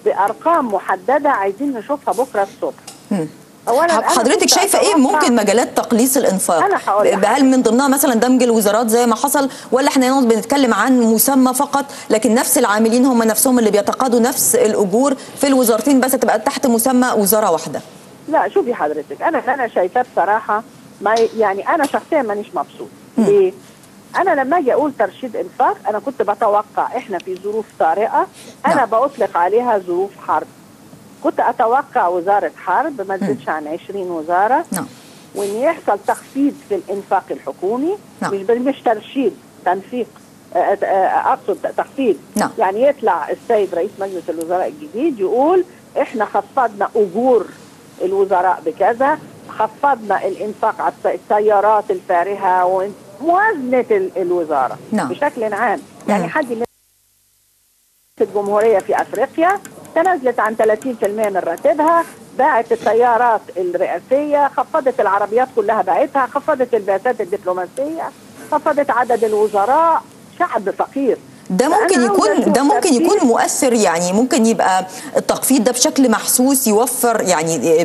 بارقام محدده عايزين نشوفها بكره الصبح مم. اولا أنا حضرتك كنت شايفه ايه أتوقع- ممكن مجالات تقليص الانفاق أنا هقول لك. هل من ضمنها مثلا دمج الوزارات زي ما حصل ولا احنا هنا بنتكلم عن مسمى فقط لكن نفس العاملين هم نفسهم اللي بيتقاضوا نفس الاجور في الوزارتين بس تبقى تحت مسمى وزاره واحده لا شوفي حضرتك انا اللي انا شايفاه بصراحه ما يعني انا شخصيا مانيش مبسوط ليه؟ انا لما اجي اقول ترشيد انفاق انا كنت بتوقع احنا في ظروف طارئه انا نعم. بأطلق عليها ظروف حرب كنت اتوقع وزاره حرب ما تزيدش عن 20 وزاره نعم وان يحصل تخفيض في الانفاق الحكومي نعم. مش مش ترشيد تنفيق آه، آه، اقصد تخفيض نعم. يعني يطلع السيد رئيس مجلس الوزراء الجديد يقول احنا خفضنا اجور الوزراء بكذا خفضنا الانفاق على الس- السيارات الفارهه وموازنه ال- الوزاره نعم. بشكل عام يعني مم. حد من الجمهوريه في افريقيا تنازلت عن 30% من راتبها باعت السيارات الرئاسيه خفضت العربيات كلها باعتها خفضت البعثات الدبلوماسيه خفضت عدد الوزراء شعب فقير ده فأنا ممكن عاوزة يكون أشوف ده ممكن ترتيب. يكون مؤثر يعني ممكن يبقى التخفيض ده بشكل محسوس يوفر يعني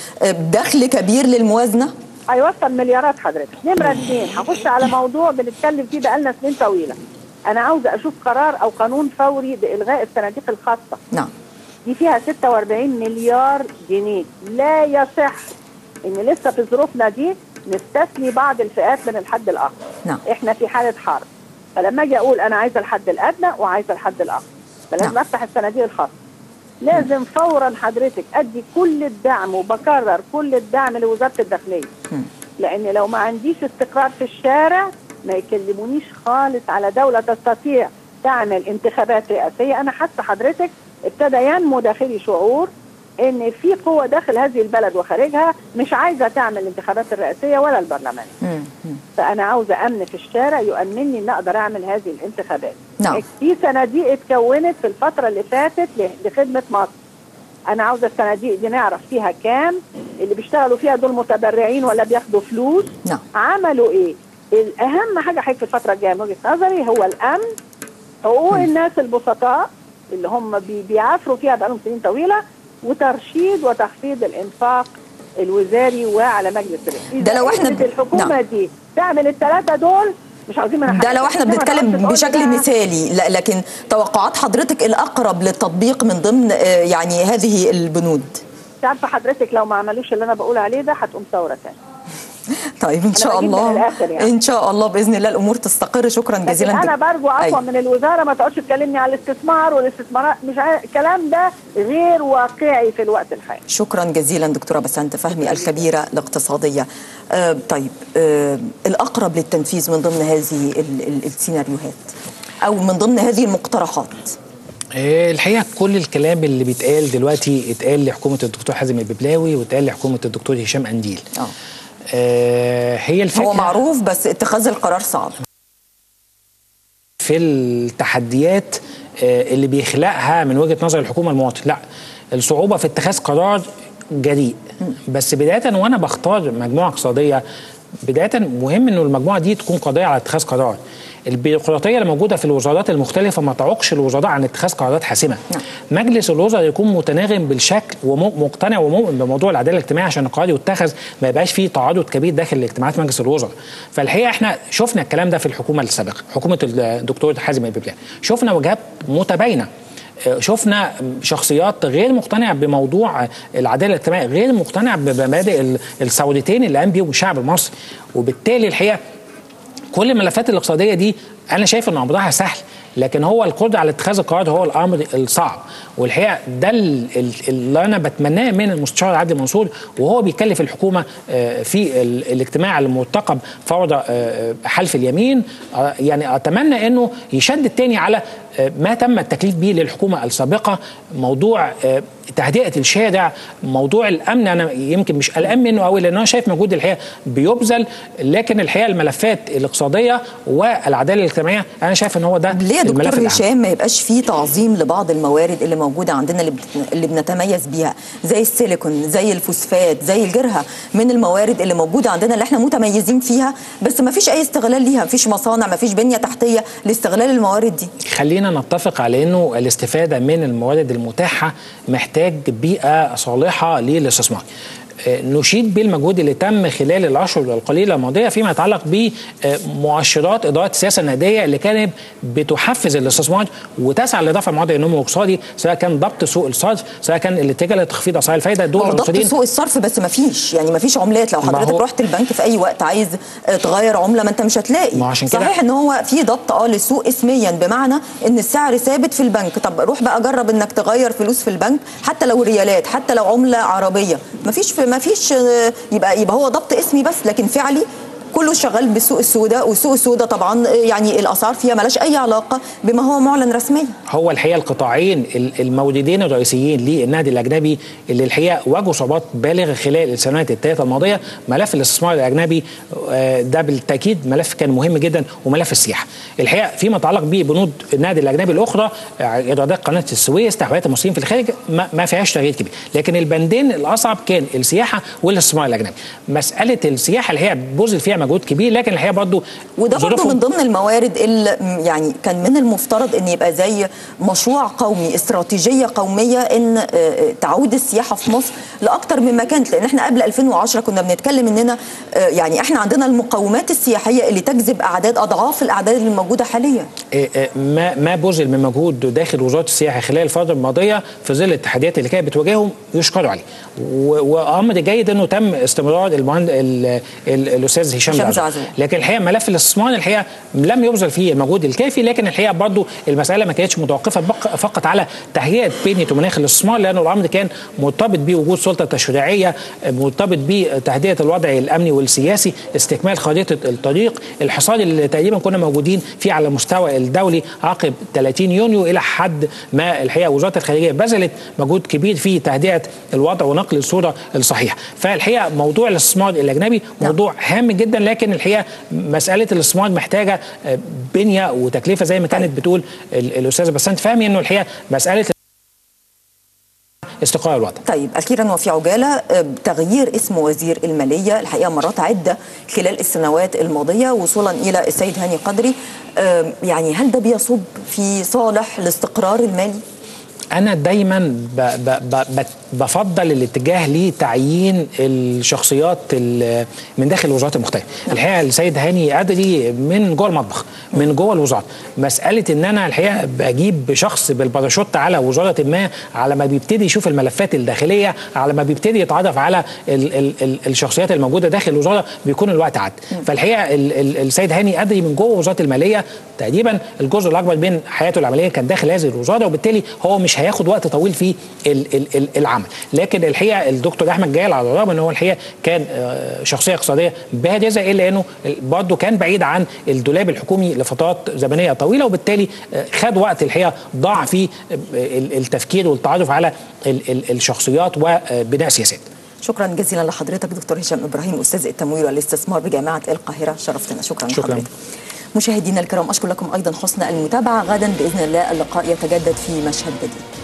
دخل كبير للموازنه هيوصل مليارات حضرتك نمرة اثنين هخش على موضوع بنتكلم فيه بقالنا سنين طويلة أنا عاوزة أشوف قرار أو قانون فوري بإلغاء الصناديق الخاصة نعم دي فيها 46 مليار جنيه لا يصح إن لسه في ظروفنا دي نستثني بعض الفئات من الحد الأقصى نعم. إحنا في حالة حرب فلما أجي أقول أنا عايزة الحد الأدنى وعايزة الحد الأقصى فلازم نعم. أفتح الصناديق الخاصة لازم فورا حضرتك أدي كل الدعم وبكرر كل الدعم لوزارة الداخلية مم. لان لو ما عنديش استقرار في الشارع ما يكلمونيش خالص على دولة تستطيع تعمل انتخابات رئاسية انا حتى حضرتك ابتدى ينمو داخلي شعور ان في قوة داخل هذه البلد وخارجها مش عايزة تعمل الانتخابات الرئاسية ولا البرلمان مم. مم. فانا عاوزة امن في الشارع يؤمنني ان اقدر اعمل هذه الانتخابات نعم. في صناديق اتكونت في الفترة اللي فاتت ل- لخدمة مصر انا عاوزة الصناديق دي نعرف فيها كام اللي بيشتغلوا فيها دول متبرعين ولا بياخدوا فلوس نعم عملوا ايه الاهم حاجه حضرتك في الفتره الجايه من وجهه نظري هو الامن حقوق الناس البسطاء اللي هم بي- بيعافروا فيها بقالهم سنين طويله وترشيد وتخفيض الانفاق الوزاري وعلى مجلس الرئيس ده لو إحنا قدرت ب- الحكومه نعم. دي تعمل الثلاثه دول مش عاوزين منها ده حاجة. لو احنا إنما بنتكلم تقعد تقول بشكل ده- مثالي لا لكن توقعات حضرتك الاقرب للتطبيق من ضمن آه، يعني هذه البنود انت عارفه حضرتك لو ما عملوش اللي انا بقول عليه ده هتقوم ثوره ثانيه طيب ان شاء بجيب من الله الآخر يعني. ان شاء الله باذن الله الامور تستقر شكرا لكن جزيلا انا دك- برجو عفوا أيوة. من الوزاره ما تقعدش تكلمني على الاستثمار والاستثمارات مش عارف الكلام ده غير واقعي في الوقت الحالي شكرا جزيلا دكتوره بسنت فهمي الخبيره الاقتصاديه آه طيب آه الاقرب للتنفيذ من ضمن هذه ال- ال- السيناريوهات او من ضمن هذه المقترحات آه، الحقيقه كل الكلام اللي بيتقال دلوقتي اتقال لحكومه الدكتور حازم الببلاوي واتقال لحكومه الدكتور هشام انديل اه آه، هي الفكره هو معروف بس اتخاذ القرار صعب في التحديات آه، اللي بيخلقها من وجهه نظر الحكومه المواطن لا الصعوبه في اتخاذ قرار جريء بس بدايه وانا بختار مجموعه اقتصاديه بدايه مهم انه المجموعه دي تكون قادره على اتخاذ قرار البيروقراطيه اللي موجوده في الوزارات المختلفه ما تعوقش الوزراء عن اتخاذ قرارات حاسمه مجلس الوزراء يكون متناغم بالشكل ومقتنع ومؤمن بموضوع العداله الاجتماعيه عشان القرار يتخذ ما يبقاش فيه تعارض كبير داخل اجتماعات مجلس الوزراء فالحقيقه احنا شفنا الكلام ده في الحكومه السابقه حكومه الدكتور حازم الببلاوي شفنا وجهات متباينه شفنا شخصيات غير مقتنعه بموضوع العداله الاجتماعيه غير مقتنع بمبادئ الثورتين اللي قام بيهم الشعب المصري وبالتالي الحقيقه كل الملفات الاقتصاديه دي انا شايف ان امرها سهل لكن هو القدره على اتخاذ القرار هو الامر الصعب والحقيقه ده اللي انا بتمناه من المستشار عادل منصور وهو بيكلف الحكومه في الاجتماع المرتقب فوضى حلف اليمين يعني اتمنى انه يشدد تاني على ما تم التكليف به للحكومه السابقه موضوع تهدئه الشارع موضوع الامن انا يمكن مش قلقان منه قوي لان انا شايف مجهود الحقيقه بيبذل لكن الحقيقه الملفات الاقتصاديه والعداله الاجتماعيه انا شايف ان هو ده ليه يا الملف دكتور الأهم. هشام ما يبقاش فيه تعظيم لبعض الموارد اللي موجوده عندنا اللي, بت... اللي بنتميز بيها زي السيليكون زي الفوسفات زي الجرهه من الموارد اللي موجوده عندنا اللي احنا متميزين فيها بس ما فيش اي استغلال ليها ما فيش مصانع ما فيش بنيه تحتيه لاستغلال الموارد دي خلينا نتفق على انه الاستفاده من الموارد المتاحه محتاج بيئه صالحه للاستثمار آه، نشيد بالمجهود اللي تم خلال الاشهر القليله الماضيه فيما يتعلق بمؤشرات اداره السياسه النقديه اللي كانت بتحفز الاستثمار وتسعى لرفع معدل النمو الاقتصادي سواء كان ضبط سوق الصرف سواء كان الاتجاه لتخفيض اسعار الفائده دول هو ضبط الرصيدين سوق الصرف بس ما فيش يعني ما فيش عملات لو ما حضرتك هو- رحت البنك في اي وقت عايز آه، تغير عمله ما انت مش هتلاقي ما عشان كده- صحيح ان هو في ضبط اه للسوق اسميا بمعنى ان السعر ثابت في البنك طب روح بقى جرب انك تغير فلوس في البنك حتى لو ريالات حتى لو عمله عربيه ما فيش ما فيش آه، يبقى يبقى هو ضبط اسمي بس لكن فعلي كله شغال بالسوق السوداء والسوق السوداء طبعا آه، يعني الاسعار فيها ملاش اي علاقه بما هو معلن رسميا هو الحقيقه القطاعين ال- الموردين الرئيسيين للنهج الاجنبي اللي الحقيقه واجهوا صعوبات بالغه خلال السنوات الثلاثه الماضيه ملف الاستثمار الاجنبي آه، ده بالتاكيد ملف كان مهم جدا وملف السياحه. الحقيقه فيما يتعلق ببنود النهج الاجنبي الاخرى آه، ايرادات قناه السويس تحويلات المصريين في الخارج ما, ما فيهاش تغيير كبير، لكن البندين الاصعب كان السياحه والاستثمار الاجنبي. مساله السياحه الحقيقه بذل فيها مجهود كبير لكن الحقيقه برضه وده برضه ظروفهم- من ضمن الموارد اللي م- يعني كان من المفترض ان يبقى زي مشروع قومي استراتيجيه قوميه ان آه، آه، تعود السياحه في مصر لاكثر مما كانت لان احنا قبل 2010 كنا بنتكلم اننا آه، يعني احنا عندنا المقومات السياحيه اللي تجذب اعداد اضعاف الاعداد اللي موجوده حاليا إيه إيه ما ما بذل من مجهود داخل وزاره السياحه خلال الفتره الماضيه في ظل التحديات اللي كانت بتواجههم يشكروا عليه و- وامر جيد انه تم استمرار المهند ال- ال- الاستاذ هشام هشام زعزوع زعزوع. لكن الحقيقه ملف الاستثمار الحقيقه لم يبذل فيه المجهود الكافي لكن الحقيقه برضه المساله ما كانتش متوقفه بق- فقط على تهيئه بنيه ومناخ الاستثمار لانه الامر كان مرتبط بوجود سلطه تشريعيه مرتبط بتهدئه الوضع الامني والسياسي استكمال خريطه الطريق الحصار اللي تقريبا كنا موجودين فيه على المستوى الدولي عقب 30 يونيو الى حد ما الحقيقه وزاره الخارجيه بذلت مجهود كبير في تهدئه الوضع ونقل الصوره الصحيحه فالحقيقه موضوع الاستثمار الاجنبي نعم. موضوع هام جدا لكن الحقيقه مساله الاستثمار محتاجه آه، بنيه وتكلفه زي ما كانت بتقول ال- الاستاذه بسنت فهمي انه الحقيقه مساله استقرار الوضع طيب اخيرا وفي عجاله آه، تغيير اسم وزير الماليه الحقيقه مرات عده خلال السنوات الماضيه وصولا الى السيد هاني قدري آه، يعني هل ده بيصب في صالح الاستقرار المالي؟ انا دايما ب ب ب ب بفضل الاتجاه لتعيين الشخصيات ال- من داخل الوزارات المختلفه الحقيقه السيد هاني قدري من جوه المطبخ من جوه الوزاره مساله ان انا الحقيقه بجيب شخص بالباراشوت على وزاره ما على ما بيبتدي يشوف الملفات الداخليه على ما بيبتدي يتعرف على ال ال ال الشخصيات الموجوده داخل الوزاره بيكون الوقت عدى فالحقيقه ال ال السيد هاني قدري من جوه وزاره الماليه تقريبا الجزء الاكبر من حياته العمليه كان داخل هذه الوزاره وبالتالي هو مش هياخد وقت طويل في ال ال ال العمل لكن الحقيقه الدكتور احمد جلال على الرغم ان هو الحقيقه كان آه، شخصيه اقتصاديه بارزه الا انه برضه كان بعيد عن الدولاب الحكومي لفترات زمنيه طويله وبالتالي آه، خد وقت الحقيقه ضاع في آه، ال- التفكير والتعرف على ال ال الشخصيات وبناء سياسات شكرا جزيلا لحضرتك دكتور هشام ابراهيم استاذ التمويل والاستثمار بجامعه القاهره شرفتنا شكرا, شكراً. لحضرتك مشاهدينا الكرام اشكر لكم ايضا حسن المتابعه غدا باذن الله اللقاء يتجدد في مشهد جديد